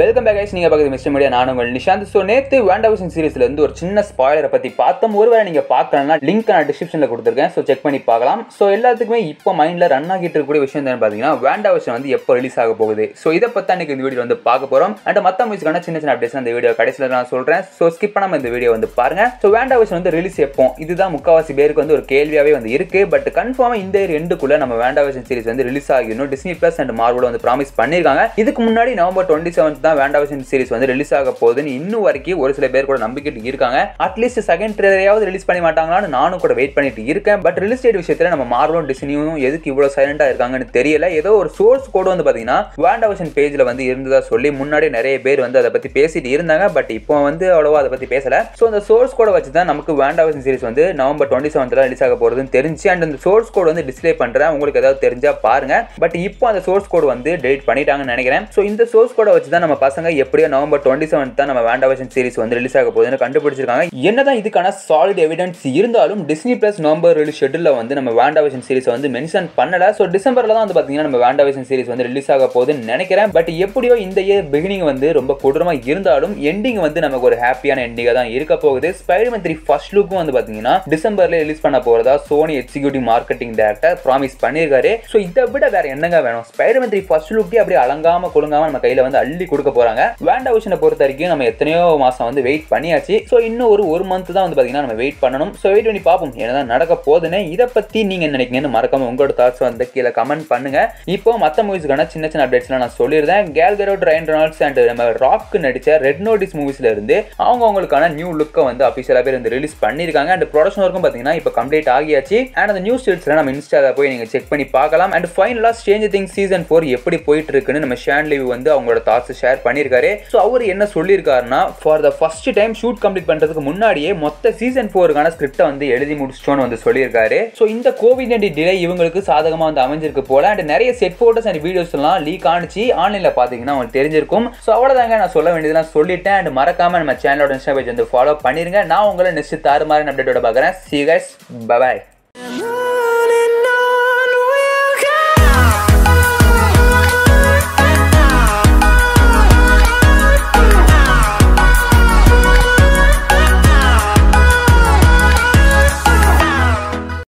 welcome back guys நீங்க பார்க்குறது mister media நான் உங்கள் நிஷாந்த் ஸோ நேற்று வேண்டாவிஷன் சீரிஸ்ல இருந்து ஒரு சின்ன ஸ்பாயிலரை பத்தி பார்த்தோம் ஒருவேளை நீங்க பார்க்கலன்னா லிங்க் நான் டிஸ்கிரிப்ஷன்ல கொடுத்துருக்கேன் ஸோ செக் பண்ணி பார்க்கலாம் ஸோ எல்லாத்துக்குமே இப்போ மைண்ட்ல ரன் ஆகிட்டு இருக்கக்கூடிய விஷயம் என்னன்னு பார்த்தீங்கன்னா வேண்டாவிஷன் வந்து எப்போ ரிலீஸ் ஆக போகுது ஸோ இதை பத்தி அன்னைக்கு இந்த வீடியோ வந்து பார்க்க போறோம் அண்ட் மற்ற மியூசிக்கான சின்ன சின்ன அப்டேட்ஸ் அந்த வீடியோ கடைசியில் நான் சொல்றேன் ஸோ ஸ்கிப் பண்ணாம இந்த வீடியோ வந்து பாருங்க ஸோ வேண்டாவிஷன் வந்து ரிலீஸ் எப்போ இதுதான் முக்காவாசி பேருக்கு வந்து ஒரு கேள்வியாவே வந்து இருக்கு பட் கன்ஃபார்மா இந்த இயர் எண்டுக்குள்ள நம்ம வேண்டாவிஷன் சீரிஸ் வந்து ரிலீஸ் ஆகிடணும் டிஸ்னி பிளஸ் அண்ட் மார்வல் வந்து ப்ராமிஸ் பண்ணிருக்காங்க இதுக்கு முன்னாடி நவம்பர் டுவெண்ட்டி செவன்த் தான் வேண்டாவிஷன் சீரிஸ் வந்து ரிலீஸ் ஆக போகுதுன்னு இன்னும் வரைக்கும் ஒரு சில பேர் கூட நம்பிக்கை இருக்காங்க அட்லீஸ்ட் செகண்ட் ட்ரெயிலரையாவது ரிலீஸ் பண்ண மாட்டாங்களான்னு நானும் கூட வெயிட் பண்ணிட்டு இருக்கேன் பட் ரிலீஸ் டேட் விஷயத்துல நம்ம மார்வலும் டிஸ்னியும் எதுக்கு இவ்வளவு சைலண்டா இருக்காங்கன்னு தெரியல ஏதோ ஒரு சோர்ஸ் கோடு வந்து பாத்தீங்கன்னா வேண்டாவிஷன் பேஜ்ல வந்து இருந்ததா சொல்லி முன்னாடி நிறைய பேர் வந்து அதை பத்தி பேசிட்டு இருந்தாங்க பட் இப்போ வந்து அவ்வளவா அதை பத்தி பேசல ஸோ அந்த சோர்ஸ் கோடை வச்சு தான் நமக்கு வேண்டாவிஷன் சீரிஸ் வந்து நவம்பர் டுவெண்ட்டி செவன்த்ல ரிலீஸ் ஆக போறதுன்னு தெரிஞ்சு அண்ட் அந்த சோர்ஸ் கோட் வந்து டிஸ்ப்ளே பண்றேன் உங்களுக்கு ஏதாவது தெரிஞ்சா பாருங்க பட் இப்போ அந்த சோர்ஸ் கோட் வந்து டெலிட் பண்ணிட்டாங்கன்னு நினைக்கிறேன் ஸோ இந்த சோர்ஸ் கோடை வச்சு தான் நம்ம பசங்க எப்படியோ நவம்பர் டுவெண்ட்டி செவன்த் தான் நம்ம வேண்டாவிஷன் சீரிஸ் வந்து ரிலீஸ் ஆக போகுதுன்னு கண்டுபிடிச்சிருக்காங்க என்னதான் இதுக்கான சாலிட் எவிடன்ஸ் இருந்தாலும் டிஸ்னி பிளஸ் நவம்பர் ரிலீஸ் ஷெட்யூல்ல வந்து நம்ம வேண்டாவிஷன் சீரிஸ் வந்து மென்ஷன் பண்ணல ஸோ டிசம்பர்ல தான் வந்து பாத்தீங்கன்னா நம்ம வேண்டாவிஷன் சீரிஸ் வந்து ரிலீஸ் ஆக போகுதுன்னு நினைக்கிறேன் பட் எப்படியோ இந்த இயர் பிகினிங் வந்து ரொம்ப கொடூரமா இருந்தாலும் எண்டிங் வந்து நமக்கு ஒரு ஹாப்பியான எண்டிங்கா தான் இருக்க போகுது ஸ்பைடர்மேன் த்ரீ ஃபர்ஸ்ட் லுக்கும் வந்து பாத்தீங்கன்னா டிசம்பர்ல ரிலீஸ் பண்ண போறதா Sony executive marketing director promise பண்ணியிருக்காரு ஸோ இதை விட வேற என்னங்க வேணும் ஸ்பைடர்மேன் த்ரீ ஃபர்ஸ்ட் லுக்கே அப்படியே அலங்காம குலுங்காம நம்ம கையில வந்து அள்ளி கொடுக்க போறாங்க வேண்டாவிஷனை பொறுத்த வரைக்கும் நம்ம எத்தனையோ மாசம் வந்து வெயிட் பண்ணியாச்சு ஸோ இன்னும் ஒரு ஒரு மந்த் தான் வந்து பாத்தீங்கன்னா நம்ம வெயிட் பண்ணணும் ஸோ வெயிட் பண்ணி பார்ப்போம் என்னதான் நடக்க போகுதுன்னு இதை பத்தி நீங்க என்ன நினைக்கிறீங்கன்னு மறக்காம உங்களோட தாட்ஸ் வந்து கீழே கமெண்ட் பண்ணுங்க இப்போ மற்ற மூவிஸ்க்கான சின்ன சின்ன அப்டேட்ஸ்லாம் நான் சொல்லியிருந்தேன் Gal Gadot Ryan Reynolds and நம்ம ராக் நடிச்ச ரெட் நோட்டிஸ் மூவிஸ்ல இருந்து அவங்க அவங்களுக்கான நியூ லுக்கை வந்து அபிஷியலா பேர் வந்து ரிலீஸ் பண்ணிருக்காங்க அண்ட் ப்ரொடக்ஷன் ஒர்க்கும் பாத்தீங்கன்னா இப்போ கம்ப்ளீட் ஆகியாச்சு அண்ட் அந்த நியூ ஸ்டேட்ஸ்ல நம்ம இன்ஸ்டால போய் நீங்க செக் பண்ணி பார்க்கலாம் அண்ட் ஃபைனலா ஸ்டேஞ்ச் திங் சீசன் ஃபோர் எப்படி போயிட்டு இருக்குன்னு நம்ம ஷேன் லிவ் வந்து அவங்களோட தாட்ஸ் ஷேர் பண்ணியிருக்காரு ஸோ அவர் என்ன சொல்லியிருக்காருன்னா for the first time shoot complete பண்றதுக்கு முன்னாடியே மொத்த சீசன் ஃபோருக்கான ஸ்கிரிப்டை வந்து எழுதி முடிச்சிட்டோன்னு வந்து சொல்லியிருக்காரு ஸோ இந்த கோவிட் நைன்டீன் டிலே இவங்களுக்கு சாதகமாக வந்து அமைஞ்சிருக்கு போல அண்ட் நிறைய செட் ஃபோட்டோஸ் அண்ட் வீடியோஸ் எல்லாம் லீக் ஆனிச்சு ஆன்லைனில் பார்த்தீங்கன்னா உங்களுக்கு தெரிஞ்சிருக்கும் ஸோ அவ்வளோதாங்க நான் சொல்ல வேண்டியதெல்லாம் சொல்லிட்டேன் அண்ட் மறக்காம நம்ம சேனலோட இன்ஸ்டா பேஜ் வந்து ஃபாலோ பண்ணிருங்க நான் உங்களை நெக்ஸ்ட் தாறுமாறு அப்டேட்டோட பார்க்குறேன் சி கைஸ் பபாய்